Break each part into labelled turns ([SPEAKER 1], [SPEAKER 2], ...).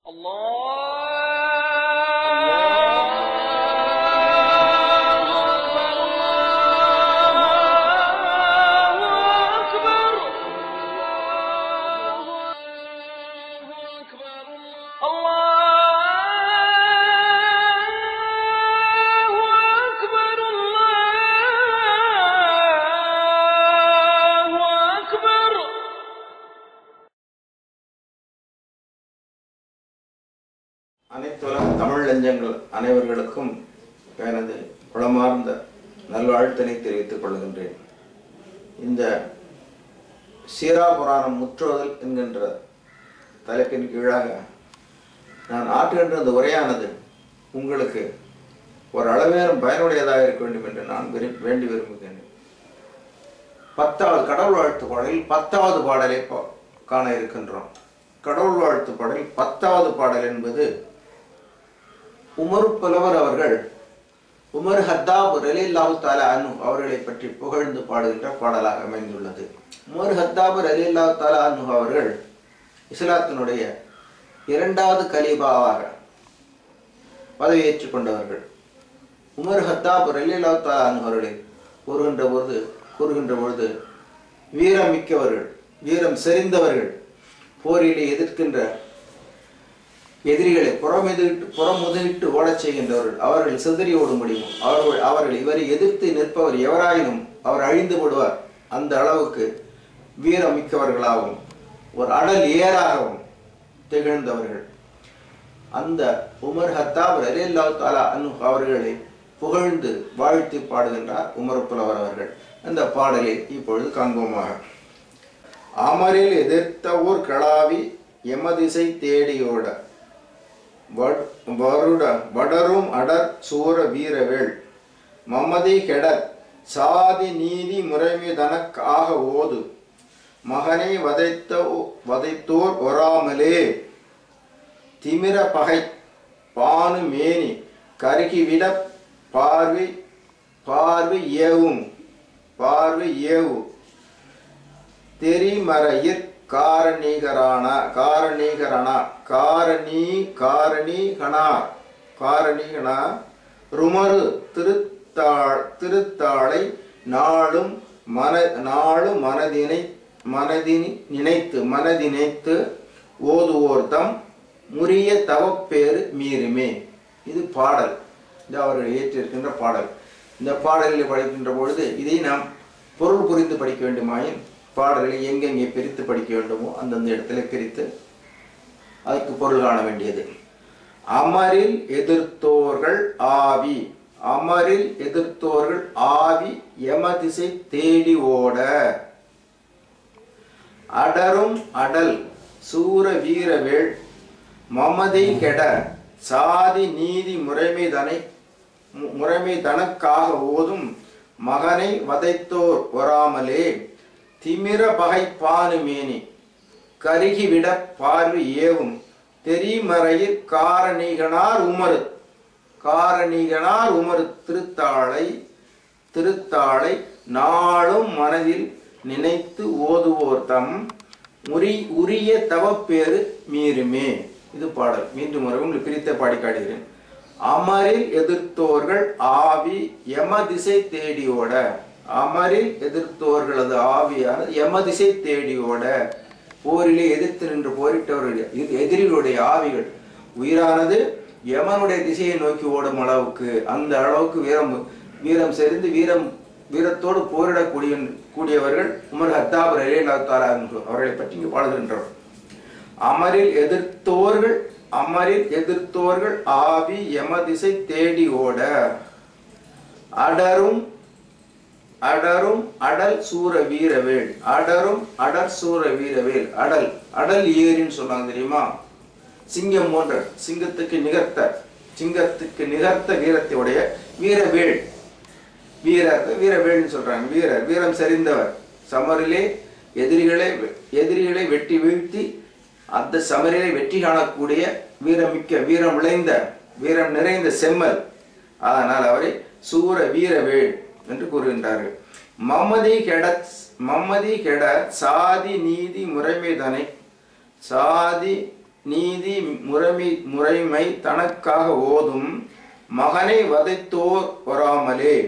[SPEAKER 1] அனைத்துலக தமிழ் லஞ்சங்கள் அனைவர்களுக்கும் எனது குளமார்ந்த நல்வாழ்த்தினை தெரிவித்துக் கொள்கின்றேன் இந்த சீரா புராணம் முற்றுவதல் என்கின்ற தலைப்பின் கீழாக நான் ஆற்றுகின்ற இந்த உரையானது உங்களுக்கு ஒரு அளவேறும் பயனுடையதாக இருக்க வேண்டும் என்று நான் விரும்பி வேண்டி விரும்புகின்றேன் பத்தாவது கடவுள் வாழ்த்து பாடலில் பத்தாவது பாடலை பா- காண இருக்கின்றோம் கடவுள் வாழ்த்து பாடல் பத்தாவது பாடல் என்பது உமர் புலவர் அவர்கள் உமர் ஹத்தாப் ரலில்லாஹு தாலா அனு அவர்களை பற்றி புகழ்ந்து பாடுகின்ற பாடலாக அமைந்துள்ளது உமர் ஹத்தாப் ரலில்லாஹு தாலா அனு அவர்கள் இஸ்லாத்தினுடைய இரண்டாவது கலீபாவாக பதவியேற்றுக் கொண்டவர்கள் உமர் ஹத்தாப் ரலில்லாஹு தாலா அனு அவர்களை கூறுகின்ற பொழுது கூறுகின்ற பொழுது வீரம் மிக்கவர்கள் வீரம் செறிந்தவர்கள் போரிலே எதிர்க்கின்ற எதிரிகளை புறமெதிட்டு புறமுதுகிட்டு ஓடச் செய்கின்றவர்கள் அவர்கள் சிதறி ஓட முடியும் அவர்கள் அவர்கள் இவரை எதிர்த்து நிற்பவர் எவராயினும் அவர் அழிந்து விடுவார் அந்த அளவுக்கு வீரம் மிக்கவர்களாகவும் ஒரு அடல் ஏராகவும் திகழ்ந்தவர்கள் அந்த உமர் ஹத்தாப் ரலியல்லாஹு தஆலா அன்ஹு அவர்களை புகழ்ந்து வாழ்த்தி பாடுகின்றார் உமர் புலவர் அவர்கள் அந்த பாடலை இப்பொழுது காண்போமாக அமரில் எதிர்த்த ஊர் களாவி எமதிசை தேடியோட வட்- வருட வடரும் அடர் சூர வீரவேள் மமதி கெடர் சாதி நீதி முறைமை தனக்காக ஓது மகனை வதைத்த வதைத்தோர் ஒராமலே திமிர பகை பானு மேனி கருகிவிட பார்வை பார்வை ஏவும் பார்வை ஏவு தெரிமறையிற் காரணீகரான காரணீகரணா காரணி காரணீகணா காரணீகணா ருமரு திருத்தாள் திருத்தாளை நாளும் மன நாளும் மனதினை மனதினி நினைத்து மனதினைத்து ஓதுவோர்தம் முறிய தவப்பேறு மீறுமே இது பாடல் இது அவர்கள் ஏற்றிருக்கின்ற பாடல் இந்த பாடலில் படிக்கின்ற பொழுது இதை நாம் பொருள் புரிந்து படிக்க வேண்டுமாயின் பாடல்களை எங்கெங்கே பிரித்து படிக்க வேண்டுமோ அந்தந்த இடத்துல பிரித்து அதற்கு பொருள் காண வேண்டியது அமரில் எதிர்த்தோர்கள் ஆவி அமரில் எதிர்த்தோர்கள் ஆவி எமதிசை தேடி ஓட அடரும் அடல் சூர வீரவேள் மமதை கெட சாதி நீதி முறைமை தனை மு- முறைமை தனக்காக ஓதும் மகனை வதைத்தோர் ஒராமலே திமிர பகை பானு மேனி கருகிவிட பார்வை ஏவும் தெரிமறையிற் காரணிகனார் உமரு காரணிகனார் உமரு திருத்தாளை திருத்தாளை நாளும் மனதில் நினைத்து ஓதுவோர் தம் உரி உரிய தவப்பேறு மீறுமே இது பாடல் மீண்டும் ஒரு உங்களுக்கு பிரித்த பாடி காட்டுகிறேன் அமரில் எதிர்த்தோர்கள் ஆவி எம திசை தேடியோட அமரில் எதிர்த்தோர்களது ஆவியானது எம திசை தேடியோட போரிலே எதிர்த்து நின்று போரிட்டவர்களுடைய இது எதிரிகளுடைய ஆவிகள் உயிரானது யமனுடைய திசையை நோக்கி ஓடும் அளவுக்கு அந்த அளவுக்கு வீரம் வீரம் செறிந்து வீரம் வீரத்தோடு போரிடக்கூடிய கூடியவர்கள் உமர் ஹத்தாப் ரலியல்லாஹு தஆலா அன்ஹு அவர்களை பற்றி இங்கு பாடுகின்றோம் அமரில் எதிர்த்தோர்கள் அமரில் எதிர்த்தோர்கள் ஆவி யம திசை தேடி ஓட அடரும் அடரும் அடல் சூர வீரவேல் அடரும் அடர் சூர வீரவேல் அடல் அடல் ஏரின்னு சொன்னாங்க தெரியுமா சிங்கம் போன்ற சிங்கத்துக்கு நிகர்த்த சிங்கத்துக்கு நிகர்த்த வீரத்தையுடைய வீரவேல் வீரர் வீரவேல்னு சொல்றாங்க வீரர் வீரம் செறிந்தவர் சமரிலே எதிரிகளை எதிரிகளை வெட்டி வீழ்த்தி அந்த சமரிலே வெற்றி காணக்கூடிய வீரமிக்க வீரம் விளைந்த வீரம் நிறைந்த செம்மல் அதனால் அவரை சூர வீரவேல் என்று கூறுகின்றார்கள் மம்மதி கெட மம்மதி கெட சாதி நீதி முறைமைதனை சாதி நீதி முறைமை முறைமை தனக்காக ஓதும் மகனை வதைத்தோர் ஒராமலே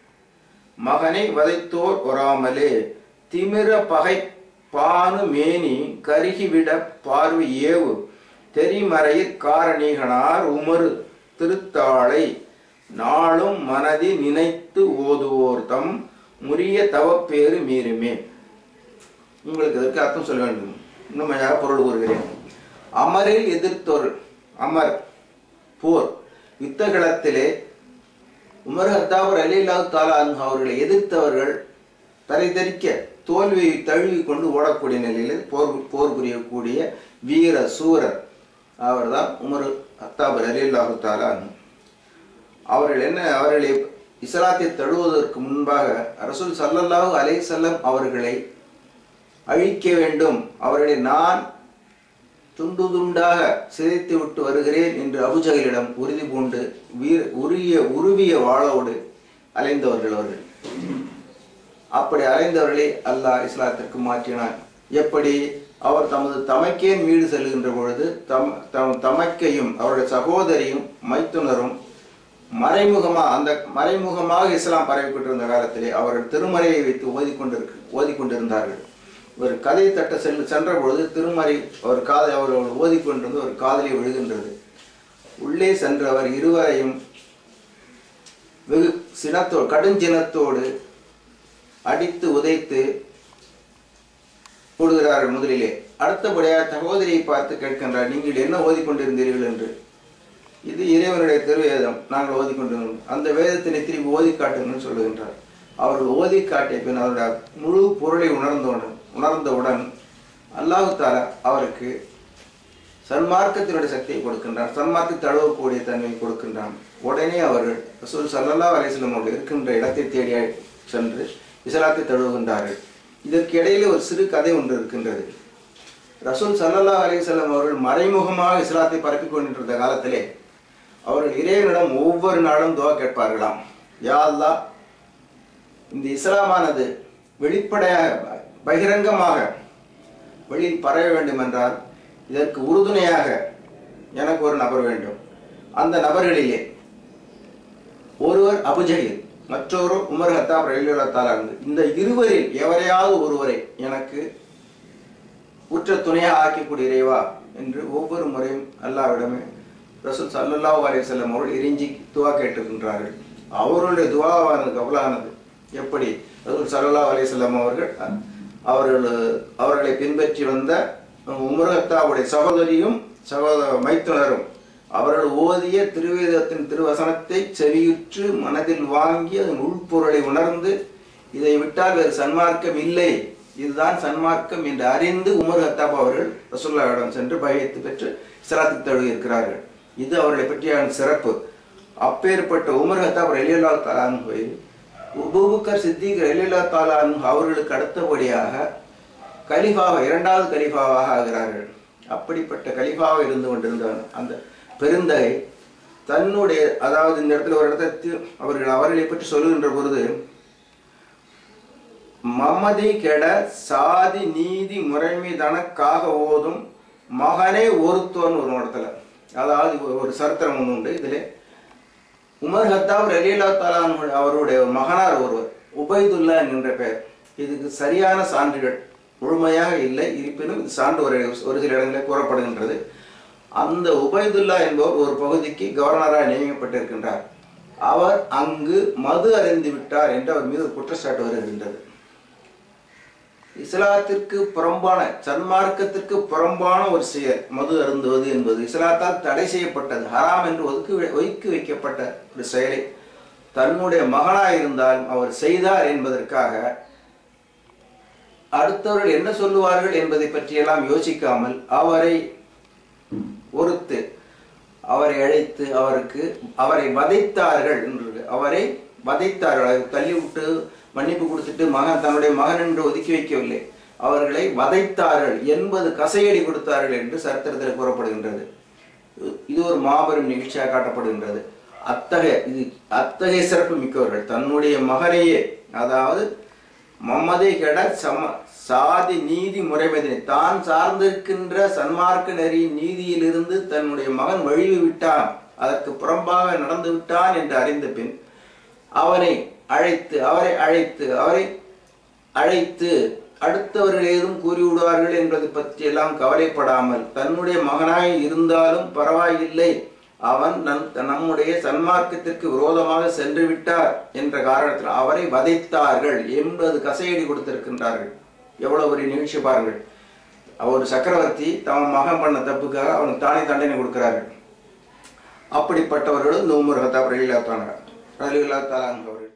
[SPEAKER 1] மகனை வதைத்தோர் ஒராமலே திமிர பகை பானு மேனி கருகிவிட பார்வை ஏவு தெரிமறையிற் காரணீகனார் உமரு திருத்தாளை நாளும் மனதி நினைத்து ஓதுவோர் தம் முறிய தவப்பேறு மீறுமே உங்களுக்கு இதற்கு அர்த்தம் சொல்ல வேண்டும் இன்னும் கொஞ்சம் பொருள் கூறுகிறேன் அமரில் எதிர்த்தோர் அமர் போர் யுத்தகளத்திலே உமர் ஹத்தாபர் அலிலாஹ் தாலா அன்ஹு அவர்களை எதிர்த்தவர்கள் தரை தெரிக்க தோல்வியை தழுவி கொண்டு ஓடக்கூடிய நிலையில் போர் போர் புரியக்கூடிய வீர சூரர் அவர்தான் உமர் ஹத்தாபர் அலிலாஹு தாலா அன்ஹு அவர்கள் என்ன அவர்களை இஸ்லாத்தை தழுவதற்கு முன்பாக ரசூல் சல்லல்லாஹு அலைஹி வஸல்லம் அவர்களை அழிக்க வேண்டும் அவர்களை நான் துண்டு துண்டாக சிதைத்து விட்டு வருகிறேன் என்று அபுஜகலிடம் உறுதி பூண்டு வீர உரிய உருவிய வாளோடு அலைந்தவர்கள் அவர்கள் அப்படி அலைந்தவர்களை அல்லாஹ் இஸ்லாத்திற்கு மாற்றினான் எப்படி அவர் தமது தமக்கேன் வீடு செல்கின்ற பொழுது தம் தம் தமக்கையும் அவருடைய சகோதரியும் மைத்துனரும் மறைமுகமா அந்த மறைமுகமாக இஸ்லாம் பரவிக்கொண்டிருந்த காலத்திலே அவர்கள் திருமறையை வைத்து ஓதிக்கொண்டிருக்கு ஓதிக்கொண்டிருந்தார்கள் ஒரு கதை தட்ட சென்று சென்ற பொழுது திருமறை அவர் காதை அவர்கள் ஓதிக்கொண்டிருந்து ஒரு காதலி விழுகின்றது உள்ளே சென்றவர் இருவரையும் வெகு சினத்தோடு கடுஞ்சினத்தோடு அடித்து உதைத்து போடுகிறார்கள் முதலிலே அடுத்தபடியாக சகோதரியை பார்த்து கேட்கின்றார் நீங்கள் என்ன ஓதிக்கொண்டிருந்தீர்கள் என்று இது இறைவனுடைய திருவேதம் நாங்கள் ஓதிக்கொண்டிருந்தோம் அந்த வேதத்தினை திரும்பி ஓதி காட்டுங்கன்னு சொல்லுகின்றார் அவர்கள் ஓதி காட்டிய பின் அவருடைய முழு பொருளை உணர்ந்தவுடன் உணர்ந்தவுடன் அல்லாஹு தாலா அவருக்கு சன்மார்க்கத்தினுடைய சக்தியை கொடுக்கின்றான் சன்மார்க்கத்தை தழுவக்கூடிய தன்மையை கொடுக்கின்றான் உடனே அவர்கள் ரசூல் சல்லல்லா அலிஸ்லம் அவர்கள் இருக்கின்ற இடத்தை தேடி சென்று இஸ்லாத்தை தழுவுகின்றார்கள் இதற்கு இடையிலே ஒரு சிறு கதை ஒன்று இருக்கின்றது ரசூல் சல்லல்லா அலிசல்லம் அவர்கள் மறைமுகமாக இஸ்லாத்தை பரப்பிக் கொண்டிருந்த காலத்திலே அவர்கள் இறைவனிடம் ஒவ்வொரு நாளும் துவா கேட்பார்களாம் யா அல்லாஹ் இந்த இஸ்லாமானது வெளிப்படையாக பகிரங்கமாக வெளியில் பரவ வேண்டும் என்றால் இதற்கு உறுதுணையாக எனக்கு ஒரு நபர் வேண்டும் அந்த நபர்களிலே ஒருவர் அபுஜஹில் மற்றொரு உமர் ஹத்தாப் ரயிலுல்லா தாலாந்து இந்த இருவரில் எவரையாவது ஒருவரை எனக்கு உற்ற துணையாக ஆக்கக்கூடிய இறைவா என்று ஒவ்வொரு முறையும் அல்லாவிடமே ரசூல் சல்லல்லாஹு அலைஹி வஸல்லம் அவர்கள் இறைஞ்சி துவா கேட்டிருக்கின்றார்கள் அவர்களுடைய துவாவானது கபலானது எப்படி ரசூல் சல்லல்லாஹு அலைஹி வஸல்லம் அவர்கள் அவர்கள் அவர்களை பின்பற்றி வந்த உமரகத்தாவுடைய சகோதரியும் சகோதர மைத்துனரும் அவர்கள் ஓதிய திருவேதத்தின் திருவசனத்தை செவியுற்று மனதில் வாங்கி அதன் உள்பொருளை உணர்ந்து இதை விட்டால் வேறு சன்மார்க்கம் இல்லை இதுதான் சன்மார்க்கம் என்று அறிந்து உமர் ஹத்தாப் அவர்கள் ரசுல்லாவிடம் சென்று பயத்து பெற்று சிராத்து தழுவி இருக்கிறார்கள் இது அவர்களை பற்றியான சிறப்பு அப்பேற்பட்ட உமர் ஹத்தாப் ரலியல்லா தாலான்ஹுவை உபுபக்கர் சித்திக் ரலியல்லா தாலான் அவர்களுக்கு அடுத்தபடியாக கலிஃபாவாக இரண்டாவது கலிஃபாவாக ஆகிறார்கள் அப்படிப்பட்ட கலிஃபாவாக இருந்து கொண்டிருந்தவன் அந்த பெருந்தகை தன்னுடைய அதாவது இந்த இடத்துல ஒரு இடத்தை அவர்கள் அவர்களை பற்றி சொல்லுகின்ற பொழுது மமதி கெட சாதி நீதி முறைமை தனக்காக ஓதும் மகனே ஒருத்தோன்னு ஒரு இடத்துல அதாவது ஒரு சரித்திரம் ஒன்று உண்டு இதில் உமர் ஹத்தாப் ரலீலா தாலான் அவருடைய மகனார் ஒருவர் உபைதுல்லா என்கின்ற பெயர் இதுக்கு சரியான சான்றுகள் முழுமையாக இல்லை இருப்பினும் இது சான்று ஒரு ஒரு சில இடங்களில் கூறப்படுகின்றது அந்த உபைதுல்லா என்பவர் ஒரு பகுதிக்கு கவர்னராக நியமிக்கப்பட்டிருக்கின்றார் அவர் அங்கு மது அறிந்து விட்டார் என்று அவர் மீது குற்றச்சாட்டு வருகின்றது இஸ்லாத்திற்கு புறம்பான சன்மார்க்கத்திற்கு புறம்பான ஒரு செயல் மது அருந்துவது என்பது இஸ்லாத்தால் தடை செய்யப்பட்டது ஹராம் என்று ஒதுக்கி ஒதுக்கி வைக்கப்பட்ட ஒரு செயலை தன்னுடைய மகனாக இருந்தாலும் அவர் செய்தார் என்பதற்காக அடுத்தவர்கள் என்ன சொல்லுவார்கள் என்பதை பற்றியெல்லாம் யோசிக்காமல் அவரை ஒருத்து அவரை அழைத்து அவருக்கு அவரை வதைத்தார்கள் என்று அவரை வதைத்தார்கள் தள்ளி விட்டு மன்னிப்பு கொடுத்துட்டு மகன் தன்னுடைய மகன் என்று ஒதுக்கி வைக்கவில்லை அவர்களை வதைத்தார்கள் என்பது கசையடி கொடுத்தார்கள் என்று சரித்திரத்தில் கூறப்படுகின்றது இது ஒரு மாபெரும் நிகழ்ச்சியாக காட்டப்படுகின்றது அத்தகைய இது அத்தகைய சிறப்பு மிக்கவர்கள் தன்னுடைய மகனையே அதாவது மம்மதை கெட சம சாதி நீதி முறைமதினை தான் சார்ந்திருக்கின்ற சன்மார்க்க நெறியின் நீதியிலிருந்து தன்னுடைய மகன் வழிவு விட்டான் அதற்கு புறம்பாக நடந்து விட்டான் என்று அறிந்த பின் அவனை அழைத்து அவரை அழைத்து அவரை அழைத்து அடுத்தவர்கள் ஏதும் கூறிவிடுவார்கள் என்பதை பற்றியெல்லாம் கவலைப்படாமல் தன்னுடைய மகனாய் இருந்தாலும் பரவாயில்லை அவன் நம் நம்முடைய சன்மார்க்கத்திற்கு விரோதமாக சென்று விட்டார் என்ற காரணத்தில் அவரை வதைத்தார்கள் என்பது கசையடி கொடுத்திருக்கின்றார்கள் எவ்வளவு ஒரு நிகழ்ச்சி பாருங்கள் ஒரு சக்கரவர்த்தி தன் மகன் பண்ண தப்புக்காக அவனுக்கு தானே தண்டனை கொடுக்கிறார்கள் அப்படிப்பட்டவர்களும் இந்த உமர் ஹத்தாப் ரலில்லா தாங்க ரலில்லா தாலாங்க அவர்கள்